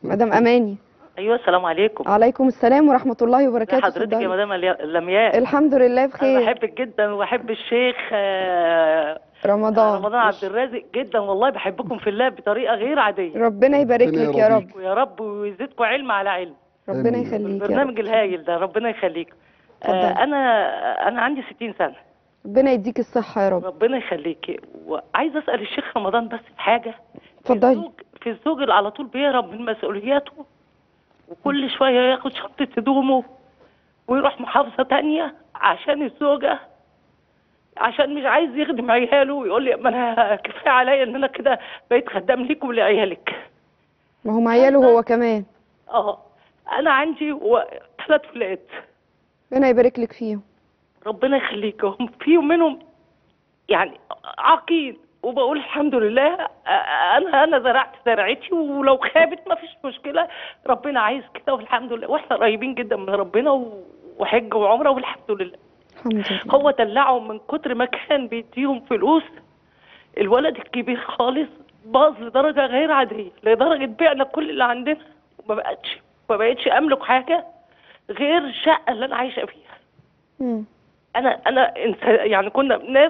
مدام اماني ايوه السلام عليكم عليكم السلام ورحمه الله ازي وبركاته حضرتك يا اتفضلي. مدام اليا- لمياء الحمد لله انا بخير بحبك جدا وبحب الشيخ آه، رمضان رمضان عبد الرازق جدا والله بحبكم في الله بطريقه غير عاديه ربنا يبارك ربنا لك يا رب يرضيك. ويا رب ويزيدكم علم على علم ربنا آمين. يخليك يا رب البرنامج الهايل ده ربنا يخليك آه، اتفضلي. انا انا عندي 60 سنه ربنا يديك الصحه يا رب ربنا يخليكي وعايزه اسال الشيخ رمضان بس في حاجه اتفضلي. في الزوج في الزوج اللي على طول بيهرب من مسؤولياته وكل شويه ياخد شنطه هدومه ويروح محافظه تانية عشان الزوجه عشان مش عايز يخدم عياله ويقول لي ما انا كفايه عليا ان انا كده بقيت خدام ليكم ولعيالك ما هو عياله هو كمان اه انا عندي و... ثلاث ولاد ربنا يبارك لك فيهم ربنا يخليك هم فيهم منهم يعني عاقين وبقول الحمد لله آه، انا انا زرعت زرعتي ولو خابت ما فيش مشكله ربنا عايز كده والحمد لله واحنا قريبين جدا من ربنا و- وحج وعمره والحمد لله الحمد لله هو دلعهم من كتر ما كان بيديهم فلوس الولد الكبير خالص باظ لدرجه غير عاديه لدرجه بعنا كل اللي عندنا وما بقتش ما بقتش املك حاجه غير الشقه اللي انا عايشه فيها مم. انا انا إنس- يعني كنا ناس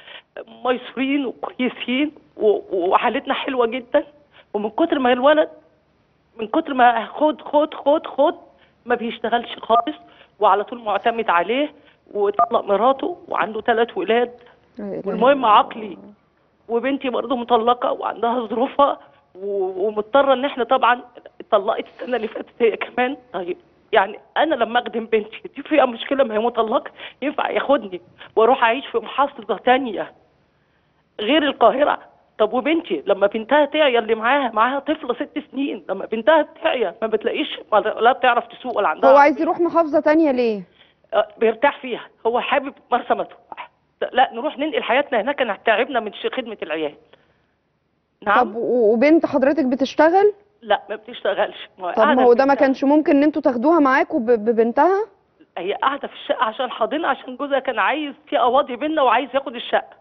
ميسورين وكويسين و- وحالتنا حلوه جدا ومن كتر ما الولد من كتر ما خد خد خد خد ما بيشتغلش خالص وعلى طول معتمد عليه وطلق مراته وعنده ثلاث ولاد لا إله والمهم إلا عقلي وبنتي برضه مطلقه وعندها ظروفها و- ومضطره ان احنا طبعا اتطلقت السنه اللي فاتت هي كمان طيب يعني انا لما اخدم بنتي دي فيها مشكله ما هي مطلقه ينفع ياخدني واروح اعيش في محافظه تانية غير القاهره طب وبنتي لما بنتها تعيا اللي معاها معاها طفله ست سنين لما بنتها تعيا ما بتلاقيش لا بتعرف تسوق ولا عندها هو عايز عربية. يروح محافظه تانية ليه آه، بيرتاح فيها هو حابب مرسى مطروح لا نروح ننقل حياتنا هناك انا تعبنا من ش- خدمه العيال نعم طب و- وبنت حضرتك بتشتغل لا ما بتشتغلش ما طب ما قاعدة هو في ده ما بيتها. كانش ممكن ان انتوا تاخدوها معاكوا ب- ببنتها هي قاعده في الشقه عشان حاضنه عشان جوزها كان عايز في قواضي بينا وعايز ياخد الشقه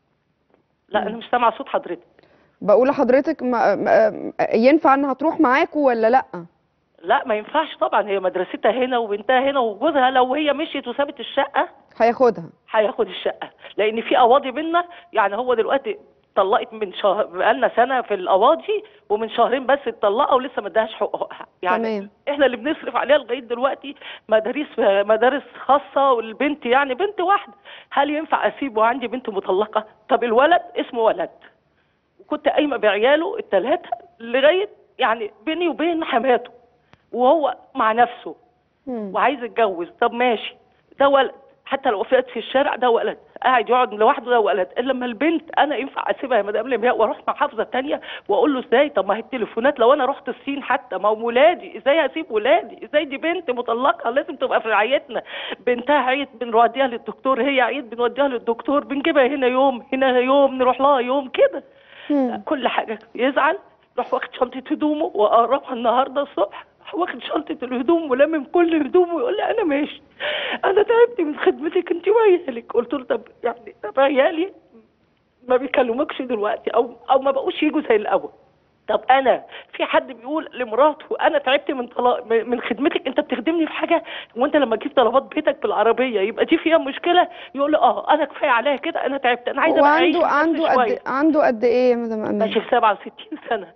لا انا مش سامعه صوت حضرتك بقول لحضرتك ما ما- ينفع انها تروح معاكوا ولا لا لا ما ينفعش طبعا هي مدرستها هنا وبنتها هنا وجوزها لو هي مشيت وسابت الشقه هياخدها هياخد الشقه لان في قواضي بينا يعني هو دلوقتي طلقت من شهر بقالنا سنه في القواضي ومن شهرين بس اتطلقها ولسه ما اداهاش حقوقها يعني تمام. احنا اللي بنصرف عليها لغايه دلوقتي مدارس مدارس خاصه والبنت يعني بنت واحده هل ينفع اسيبه عندي بنت مطلقه طب الولد اسمه ولد وكنت قايمه بعياله الثلاثه لغايه يعني بيني وبين حماته وهو مع نفسه مم. وعايز يتجوز طب ماشي ده ولد حتى لو وقفت في الشارع ده ولد قاعد يقعد لوحده ده ولد الا لما البنت انا ينفع اسيبها يا مدام لمياء واروح محافظه تانية واقول له ازاي طب ما هي التليفونات لو انا رحت الصين حتى ما هو ولادي ازاي هسيب ولادي ازاي دي بنت مطلقه لازم تبقى في رعايتنا بنتها عيت بنوديها للدكتور هي عيت بنوديها للدكتور بنجيبها هنا يوم هنا يوم نروح لها يوم كده مم. كل حاجه يزعل يروح واخد شنطه هدومه واقربها النهارده الصبح واخد شنطه الهدوم ولمم كل هدومه ويقول لي انا ماشي انا تعبت من خدمتك انت وعيالك قلت له طب يعني طب عيالي ما بيكلموكش دلوقتي او او ما بقوش يجوا زي الاول طب انا في حد بيقول لمراته انا تعبت من طلاق من خدمتك انت بتخدمني في حاجه وانت لما تجيب طلبات بيتك بالعربيه يبقى دي فيها مشكله يقول لي اه انا كفايه عليا كده انا تعبت انا عايزه هو أبقى أعيش عنده بس عنده شوية. قد عنده قد ايه يا مدام ماشي امين في 67 سنه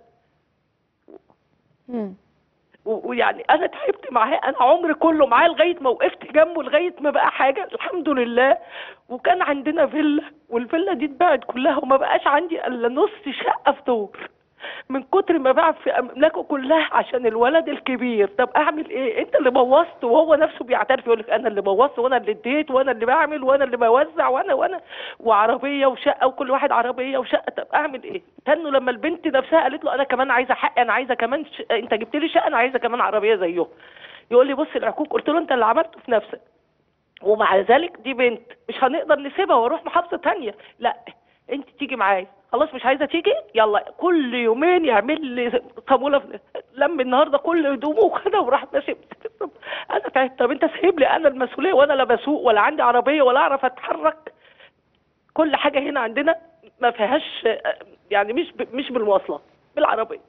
مم. و- ويعني انا تعبت معاه انا عمري كله معاه لغايه ما وقفت جنبه لغايه ما بقى حاجه الحمد لله وكان عندنا فيلا والفيلا دي اتباعت كلها وما بقاش عندي الا نص شقه في دور من كتر ما باع في املاكه كلها عشان الولد الكبير طب اعمل ايه انت اللي بوظت وهو نفسه بيعترف يقول لك انا اللي بوظت وانا اللي اديت وانا اللي بعمل وانا اللي بوزع وانا وانا وعربيه وشقه وكل واحد عربيه وشقه طب اعمل ايه تنه لما البنت نفسها قالت له انا كمان عايزه حق انا عايزه كمان ش... انت جبت لي شقه انا عايزه كمان عربيه زيهم يقول لي بص العقوق قلت له انت اللي عملته في نفسك ومع ذلك دي بنت مش هنقدر نسيبها واروح محافظه تانية لا انت تيجي معايا خلاص مش عايزه تيجي يلا كل يومين يعمل لي صاموله في- لم النهارده كل هدومه وخدها وراح ماشي طب انا تعبت طب انت سايب لي انا المسؤوليه وانا لا بسوق ولا عندي عربيه ولا اعرف اتحرك كل حاجه هنا عندنا ما فيهاش يعني مش ب- مش بالمواصلات بالعربيه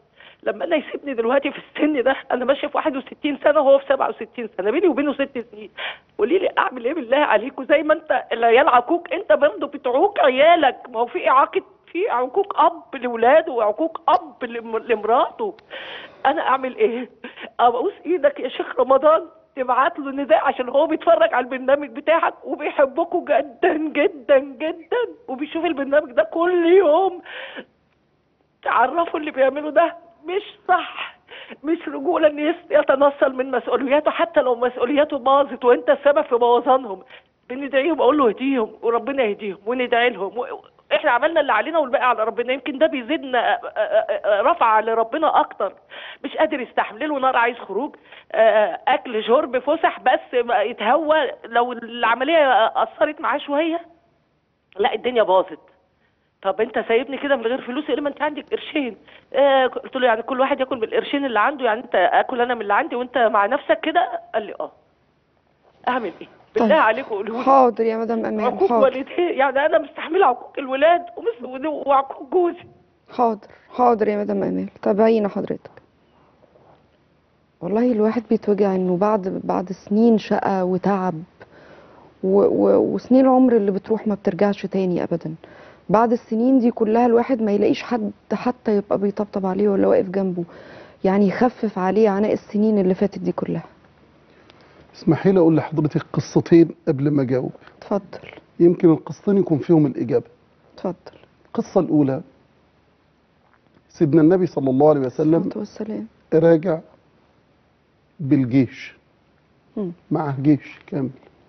لما انا يسيبني دلوقتي في السن ده انا ماشيه في 61 سنه وهو في 67 سنه بيني وبينه ست سنين قولي لي اعمل ايه بالله عليكم زي ما انت العيال عقوق انت برضه بتعوق عيالك ما هو في اعاقه في عقوق اب لاولاده وعقوق اب لم- لمراته انا اعمل ايه ابوس ايدك يا شيخ رمضان تبعت له نداء عشان هو بيتفرج على البرنامج بتاعك وبيحبكوا جدا جدا جدا وبيشوف البرنامج ده كل يوم تعرفوا اللي بيعملوا ده مش صح مش رجوله ان يس- يتنصل من مسؤولياته حتى لو مسؤولياته باظت وانت السبب في بوظانهم بندعيهم اقول له اهديهم وربنا يهديهم وندعي لهم و- احنا عملنا اللي علينا والباقي على ربنا يمكن ده بيزيدنا آه، آه، آه، رفعه لربنا اكتر مش قادر يستحمل له نار عايز خروج آه، اكل شرب فسح بس ما يتهوى لو العمليه اثرت معاه شويه لا الدنيا باظت طب انت سايبني كده من غير فلوس يقول لي ما انت عندك قرشين آه قلت له يعني كل واحد ياكل بالقرشين اللي عنده يعني انت اكل انا من اللي عندي وانت مع نفسك كده قال لي اه اعمل ايه بالله طيب. عليكم قولوا لي حاضر يا مدام امان عقوق حاضر والديه يعني انا مستحمله عقوق الولاد ومس- وعقوق جوزي حاضر حاضر يا مدام امال تابعينا حضرتك والله الواحد بيتوجع انه بعد بعد سنين شقى وتعب و و وسنين العمر اللي بتروح ما بترجعش تاني ابدا بعد السنين دي كلها الواحد ما يلاقيش حد حتى يبقى بيطبطب عليه ولا واقف جنبه يعني يخفف عليه عناء السنين اللي فاتت دي كلها اسمحي لي اقول لحضرتك قصتين قبل ما اجاوب اتفضل يمكن القصتين يكون فيهم الاجابه اتفضل القصه الاولى سيدنا النبي صلى الله عليه وسلم الصلاة والسلام راجع بالجيش مم. معه جيش كامل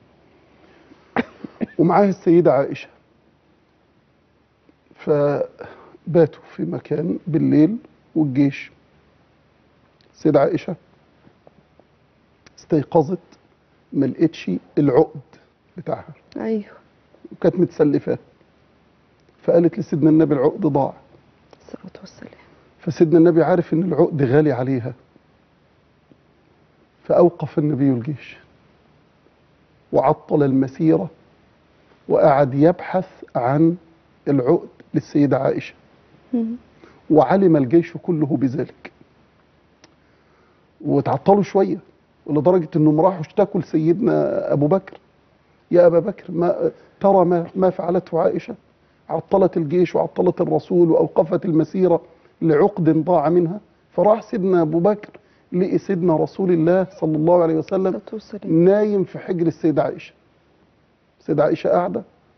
ومعاه السيدة عائشة فباتوا في مكان بالليل والجيش السيدة عائشة استيقظت ما لقتش العقد بتاعها ايوه وكانت متسلفاه فقالت لسيدنا النبي العقد ضاع الصلاة والسلام فسيدنا النبي عارف ان العقد غالي عليها فأوقف النبي الجيش وعطل المسيرة وقعد يبحث عن العقد للسيدة عائشة مم. وعلم الجيش كله بذلك وتعطلوا شوية لدرجة انهم راحوا اشتكوا لسيدنا ابو بكر يا ابا بكر ما ترى ما ما فعلته عائشة عطلت الجيش وعطلت الرسول واوقفت المسيرة لعقد ضاع منها فراح سيدنا ابو بكر لقي سيدنا رسول الله صلى الله عليه وسلم الصلاة والسلام نايم في حجر السيدة عائشة السيدة عائشة قاعدة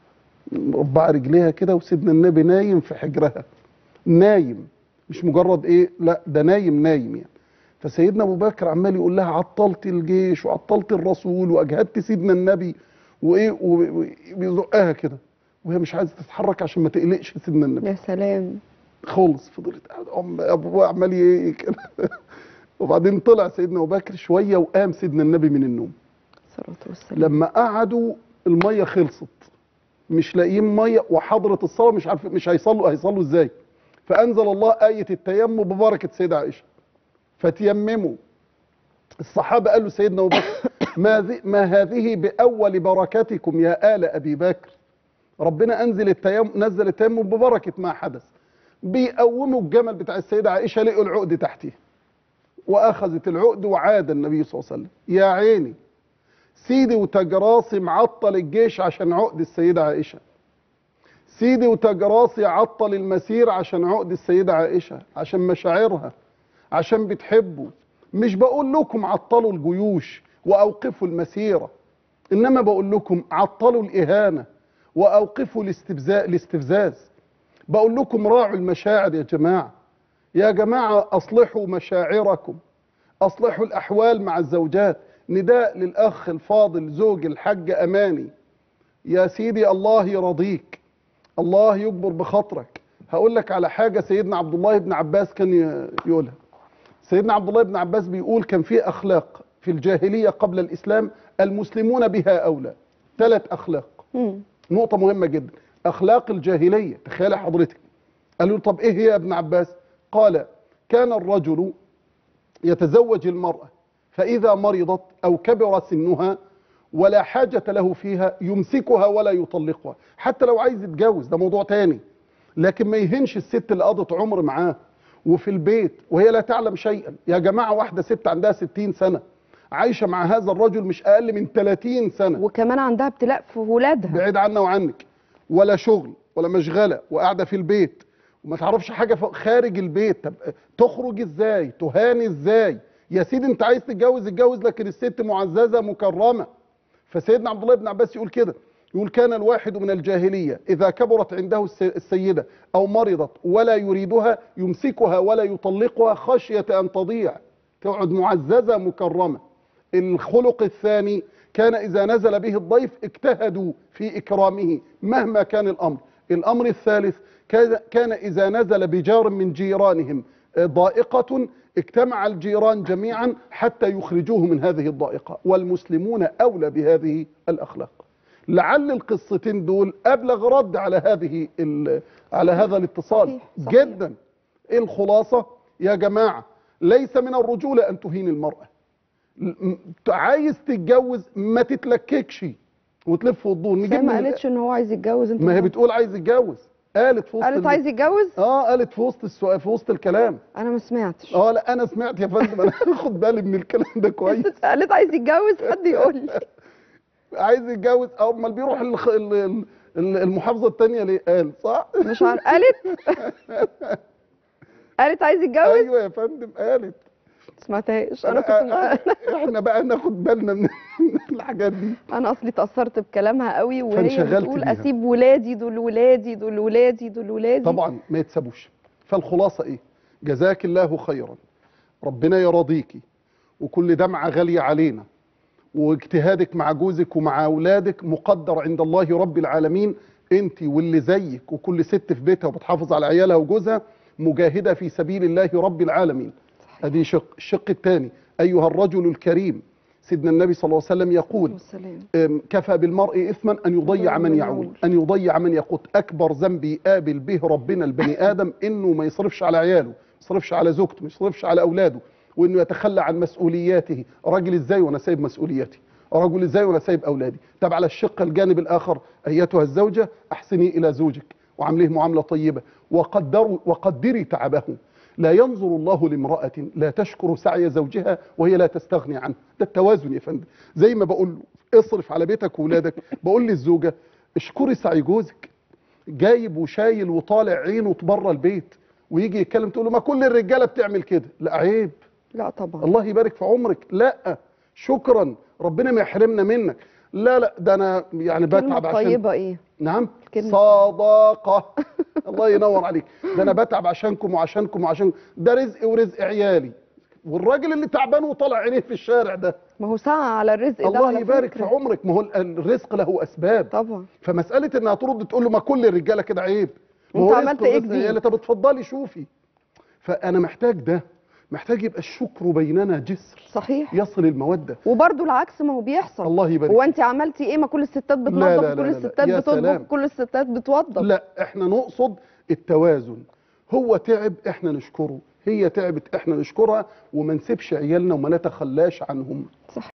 مربعة رجليها كده وسيدنا النبي نايم في حجرها نايم مش مجرد ايه لا ده نايم نايم يعني فسيدنا ابو بكر عمال يقول لها عطلت الجيش وعطلت الرسول واجهدت سيدنا النبي وايه و- و- وبيزقها كده وهي مش عايزه تتحرك عشان ما تقلقش سيدنا النبي يا سلام خالص فضلت قاعده ام ابوه عمال ايه كده وبعدين طلع سيدنا ابو بكر شويه وقام سيدنا النبي من النوم الصلاة والسلام لما قعدوا الميه خلصت مش لاقيين ميه وحضره الصلاه مش عارف مش هيصلوا هيصلوا ازاي فانزل الله ايه التيمم ببركه سيدة عائشه فتيمموا الصحابه قالوا سيدنا ابو بكر ما, ذي ما هذه باول بركاتكم يا ال ابي بكر ربنا انزل التيمم نزل التيمم ببركه ما حدث بيقوموا الجمل بتاع السيده عائشه لقوا العقد تحتيه واخذت العقد وعاد النبي صلى الله عليه وسلم يا عيني سيدي وتجراسي معطل الجيش عشان عقد السيدة عائشة سيدي وتجراسي عطل المسير عشان عقد السيدة عائشة عشان مشاعرها عشان بتحبه مش بقول لكم عطلوا الجيوش وأوقفوا المسيرة إنما بقول لكم عطلوا الإهانة وأوقفوا الاستفزاز الاستفزاز بقول لكم راعوا المشاعر يا جماعة يا جماعة أصلحوا مشاعركم أصلحوا الأحوال مع الزوجات نداء للأخ الفاضل زوج الحج أماني يا سيدي الله يرضيك الله يكبر بخاطرك هقول لك على حاجة سيدنا عبد الله بن عباس كان ي- يقولها سيدنا عبد الله بن عباس بيقول كان في أخلاق في الجاهلية قبل الإسلام المسلمون بها أولى ثلاث أخلاق مم. نقطة مهمة جدا أخلاق الجاهلية تخيل حضرتك قالوا له طب إيه هي يا ابن عباس قال كان الرجل يتزوج المرأة فإذا مرضت أو كبر سنها ولا حاجة له فيها يمسكها ولا يطلقها حتى لو عايز يتجوز ده موضوع تاني لكن ما يهنش الست اللي قضت عمر معاه وفي البيت وهي لا تعلم شيئا يا جماعه واحده ست عندها 60 سنه عايشه مع هذا الرجل مش اقل من 30 سنه وكمان عندها ابتلاء في ولادها بعيد عنا وعنك ولا شغل ولا مشغله وقاعده في البيت وما تعرفش حاجه ف- خارج البيت طب تخرج ازاي تهاني ازاي يا سيدي انت عايز تتجوز اتجوز لكن الست معززه مكرمه فسيدنا عبد الله بن عباس يقول كده يقول كان الواحد من الجاهليه اذا كبرت عنده الس- السيده او مرضت ولا يريدها يمسكها ولا يطلقها خشيه ان تضيع تقعد معززه مكرمه الخلق الثاني كان إذا نزل به الضيف اجتهدوا في إكرامه مهما كان الأمر الأمر الثالث كان- كان إذا نزل بجار من جيرانهم آه، ضائقة اجتمع الجيران جميعا حتى يخرجوه من هذه الضائقة والمسلمون أولى بهذه الأخلاق لعل القصتين دول أبلغ رد على هذه ال- على هذا الاتصال صحيح، صحيح. جدا الخلاصة يا جماعة ليس من الرجولة أن تهين المرأة م- عايز تتجوز ما تتلككش وتلف وتدور هي نجيب ما من- قالتش ان هو عايز يتجوز انت ما هي فاهم؟ بتقول عايز يتجوز قالت في وسط قالت ال- عايز يتجوز اه قالت في وسط السؤال في وسط الكلام انا ما سمعتش اه لا انا سمعت يا فندم انا خد بالي من الكلام ده كويس قالت عايز يتجوز حد يقول لي عايز يتجوز او امال بيروح الخ- ال- ال- ال- المحافظه الثانيه ليه قال صح مش عارف قالت قالت عايز يتجوز ايوه يا فندم قالت سمعتهاش انا أنا- كنت احنا بقى ناخد بالنا من من الحاجات دي انا اصلي اتاثرت بكلامها قوي وهي فانشغلت بتقول بيها. اسيب ولادي دول ولادي دول ولادي دول ولادي طبعا ما يتسابوش فالخلاصه ايه جزاك الله خيرا ربنا يرضيكي وكل دمعه غاليه علينا واجتهادك مع جوزك ومع اولادك مقدر عند الله رب العالمين انت واللي زيك وكل ست في بيتها وبتحافظ على عيالها وجوزها مجاهده في سبيل الله رب العالمين ادي شق الشق الثاني ايها الرجل الكريم سيدنا النبي صلى الله عليه وسلم يقول والسلام أم، كفى بالمرء اثما ان يضيع من يعول ان يضيع من يقوت اكبر ذنب يقابل به ربنا البني ادم انه ما يصرفش على عياله ما يصرفش على زوجته ما يصرفش على اولاده وانه يتخلى عن مسؤولياته راجل ازاي وانا سايب مسؤولياتي رجل ازاي وانا سايب اولادي طب على الشق الجانب الاخر ايتها الزوجه احسني الى زوجك وعامليه معامله طيبه وقدروا وقدري تعبه لا ينظر الله لامرأة لا تشكر سعي زوجها وهي لا تستغني عنه ده التوازن يا فندم زي ما بقول له اصرف على بيتك وولادك بقول للزوجة اشكري سعي جوزك جايب وشايل وطالع عينه بره البيت ويجي يتكلم تقول له ما كل الرجاله بتعمل كده لا عيب لا طبعا الله يبارك في عمرك لا شكرا ربنا ما يحرمنا منك لا لا ده انا يعني كلمة بتعب عشان طيبة ايه نعم الكلمة. صداقة الله ينور عليك ده انا بتعب عشانكم وعشانكم وعشان ده رزق ورزق عيالي والراجل اللي تعبان وطالع عينيه في الشارع ده ما هو سعى على الرزق ده الله على يبارك في فكرة. عمرك ما هو الرزق له اسباب طبعا فمساله انها ترد تقول له ما كل الرجاله كده عيب ما وانت هو عملت رزق ايه ورزق جديد؟ عيالي طب اتفضلي شوفي فانا محتاج ده محتاج يبقى الشكر بيننا جسر صحيح يصل الموده وبرضه العكس ما هو بيحصل الله يبارك هو انت عملتي ايه ما كل الستات بتنظف لا، لا، وكل لا، لا. الستات يا بتطبخ سلام. وكل الستات بتوضب لا احنا نقصد التوازن هو تعب احنا نشكره هي تعبت احنا نشكرها وما نسيبش عيالنا وما نتخلاش عنهم